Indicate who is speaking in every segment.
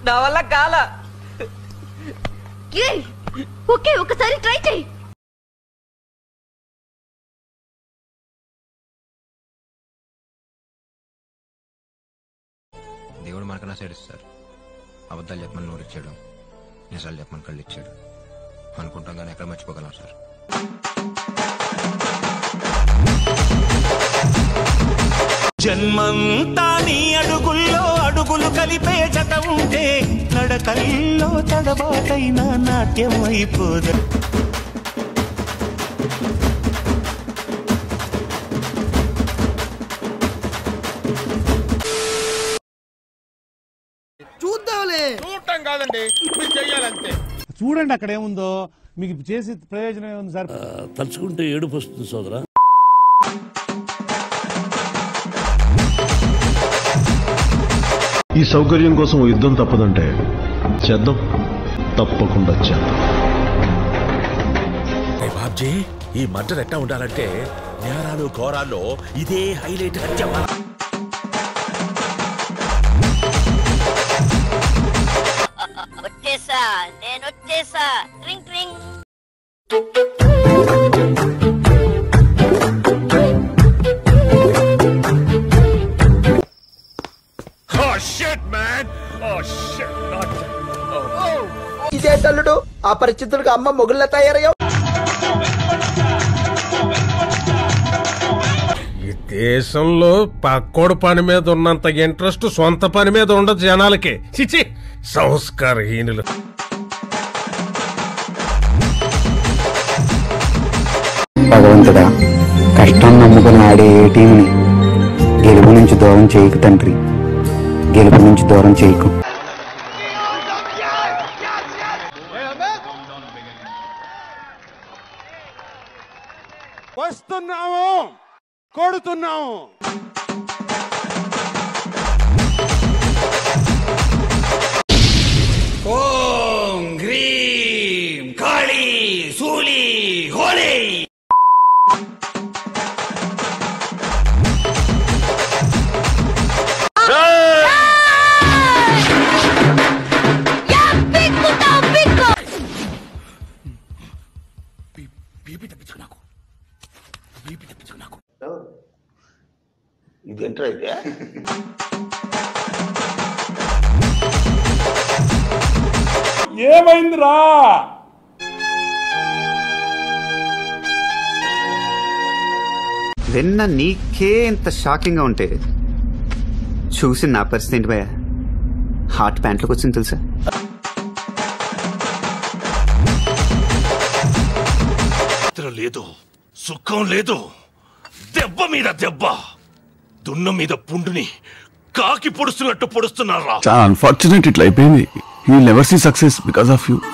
Speaker 1: నా వల్ల కాల
Speaker 2: ఏయ్, ఓకే ఒకసారి ట్రై చేయి
Speaker 3: దేవుడు మనకన్నా సైడ్ ఇస్తారు అబద్ధాలు చెప్పమని నోరు ఇచ్చాడు నిజాలు చెప్పమని కళ్ళు ఇచ్చాడు అనుకుంటాం కానీ ఎక్కడ మర్చిపోగలం సార్
Speaker 4: జన్మంతా నీ అడుగుల్లో అడుగులు కలిపే జత ఉంటే నడకల్లో తడబాటైన నాట్యం అయిపోదు
Speaker 5: చూద్దాంలే
Speaker 6: చూడటం కాదండి మీరు చెయ్యాలంతే
Speaker 7: చూడండి అక్కడ ఏముందో మీకు చేసి ప్రయోజనం ఏముంది సార్
Speaker 8: తలుచుకుంటే ఏడుపు వస్తుంది సోదరా
Speaker 9: ఈ సౌకర్యం కోసం ఓ యుద్ధం తప్పదంటే చేద్దాం తప్పకుండా చేద్దాం
Speaker 8: బాబ్జీ ఈ మర్డర్ ఎట్టా ఉండాలంటే నేరాలు ఘోరాల్లో ఇదే హైలైట్ హత్య
Speaker 2: వచ్చేసా నేను వచ్చేసా ట్రింగ్ ట్రింగ్
Speaker 5: ఇదే తల్లుడు అపరిచితుడికి అమ్మ మొగుళ్ళ తయారయ్యావు
Speaker 6: ఈ దేశంలో పక్కోడు పని మీద ఉన్నంత ఇంట్రెస్ట్ సొంత పని మీద ఉండదు జనాలకి చిచి సంస్కారహీనులు
Speaker 10: భగవంతుడా కష్టం నమ్ముకుని ఆడే ఏ టీంని గెలుపు నుంచి దూరం చేయకు తండ్రి గెలుపు నుంచి దూరం చేయకు
Speaker 7: వస్తున్నాము కొడుతున్నాము
Speaker 4: ఓం గ్రీం కాళీ సూలి హోలీ
Speaker 5: ఇదేంట్రా ఇదే
Speaker 7: ఏమైందిరా
Speaker 10: విన్న నీకే ఇంత షాకింగ్ గా ఉంటే చూసి నా పరిస్థితి ఏంటి భయ హార్ట్ ప్యాంట్లోకి వచ్చింది తెలుసా
Speaker 8: నిద్ర లేదు సుఖం లేదు దెబ్బ మీద దెబ్బ దున్న మీద పుండుని కాకి పొడుస్తున్నట్టు పొడుస్తున్నారా
Speaker 9: చాలా అన్ఫార్చునేట్ ఇట్లా అయిపోయింది you never see success because of you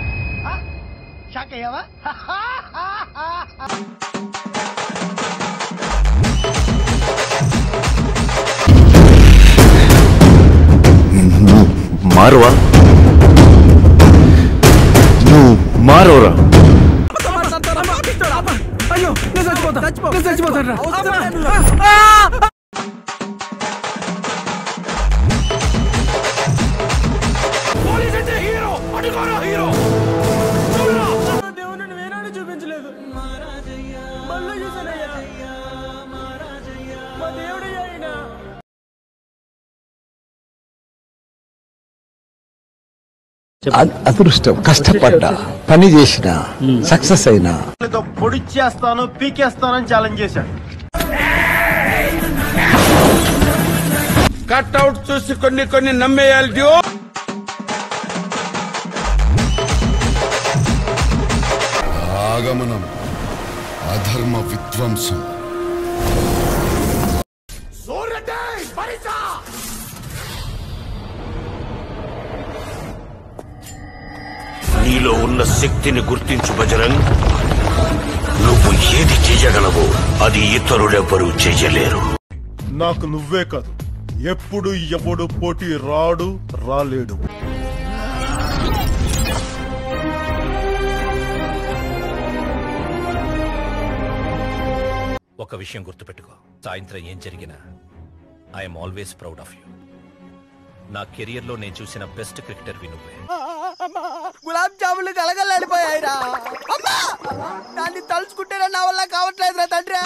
Speaker 9: మారువా నువ్వు మారవరా
Speaker 5: అయ్యో నేను చచ్చిపోతా నేను చచ్చిపోతాను దేవుని వేనాడు చూపించలేదు మళ్ళీ చూసానయ్యా మా దేవుడయ్యా ఆయన
Speaker 10: అదృష్టం కష్టపడ్డా పని చేసిన సక్సెస్ అయినా
Speaker 7: పొడిచేస్తాను పీకేస్తానని ఛాలెంజ్ చేశాడు
Speaker 6: కట్అవుట్ చూసి కొన్ని కొన్ని నమ్మేయాలి డ్యూ
Speaker 9: ఆగమనం అధర్మ విధ్వంసం
Speaker 8: నీలో ఉన్న శక్తిని గుర్తించు బజరంగ్ నువ్వు ఏది చేయగలవో అది ఇతరులెవ్వరూ చేయలేరు
Speaker 7: నాకు నువ్వే కాదు ఎప్పుడు ఎవడు పోటీ రాడు రాలేడు
Speaker 8: ఒక విషయం గుర్తుపెట్టుకో సాయంత్రం ఏం జరిగినా I'm always proud of you నా కెరియర్ లో నేను చూసిన బెస్ట్ క్రికెటర్ నువ్వే
Speaker 5: గులాబ్ జాములు కలగలాడిపోయాయిరా అమ్మా దాన్ని తలుచుకుంటేనే నా వల్ల కావట్లేదురా తండ్రి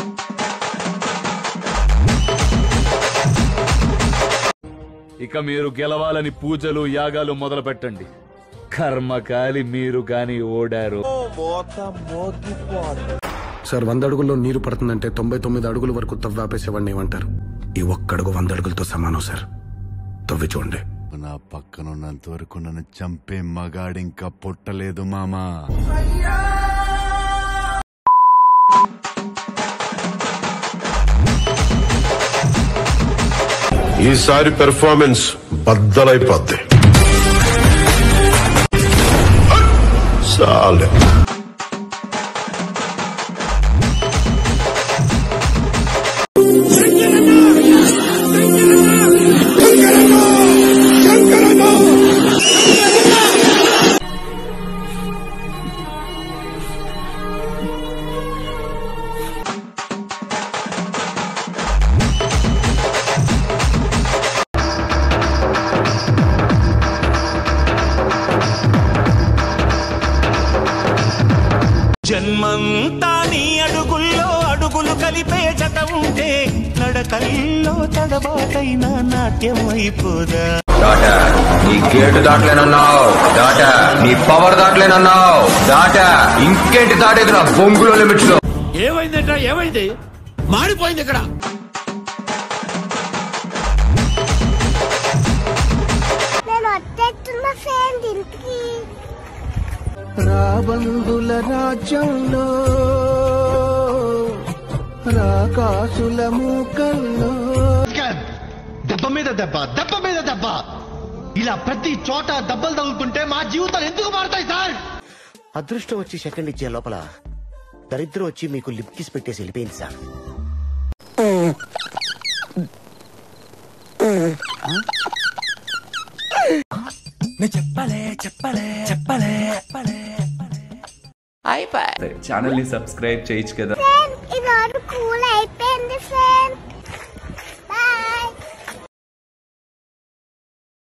Speaker 1: ఇక మీరు గెలవాలని పూజలు యాగాలు మొదలు పెట్టండి కర్మకాలి మీరు గాని ఓడారు
Speaker 9: సార్ వంద అడుగుల్లో నీరు పడుతుందంటే తొంభై తొమ్మిది అడుగుల వరకు తవ్వాపేసేవాడిని ఏమంటారు ఈ ఒక్కడుగు వంద అడుగులతో సమానం సార్ తవ్వి చూడండి
Speaker 11: నా పక్కనున్నంత వరకు నన్ను చంపే మగాడింకా పుట్టలేదు మామా
Speaker 7: ఈసారి పెర్ఫార్మెన్స్ బద్దలైపోద్ది చాలే
Speaker 4: జన్మంతా నీ అడుగుల్లో అడుగులు కలిపే జత ఉంటే నడకల్లో తడబాటైన నాట్యం అయిపోదా
Speaker 3: డాటా నీ గేటు దాటలేనన్నావు డాటా నీ పవర్ దాటలేనన్నావు డాటా ఇంకేంటి దాటేదిరా బొంగులో లిమిట్స్ లో
Speaker 8: ఏమైందంట ఏమైంది మాడిపోయింది ఇక్కడ
Speaker 2: నేను వచ్చేస్తున్న ఫ్రెండ్ ఇంటికి
Speaker 5: రాబందుల రాజ్యంలో రాకాసుల మూకల్లో
Speaker 4: దెబ్బ మీద దెబ్బ దెబ్బ మీద దెబ్బ ఇలా ప్రతి చోట దెబ్బలు తగులుతుంటే మా జీవితాలు ఎందుకు మారుతాయి సార్
Speaker 5: అదృష్టం వచ్చి సెకండ్ ఇచ్చే లోపల దరిద్రం వచ్చి మీకు లిప్ కిస్ పెట్టేసి వెళ్ళిపోయింది సార్
Speaker 1: ఛానల్ ని సబ్స్క్రైబ్ చేయొచ్చు కదా
Speaker 2: ఫ్రెండ్ ఈరోజు కూల్ అయిపోయింది ఫ్రెండ్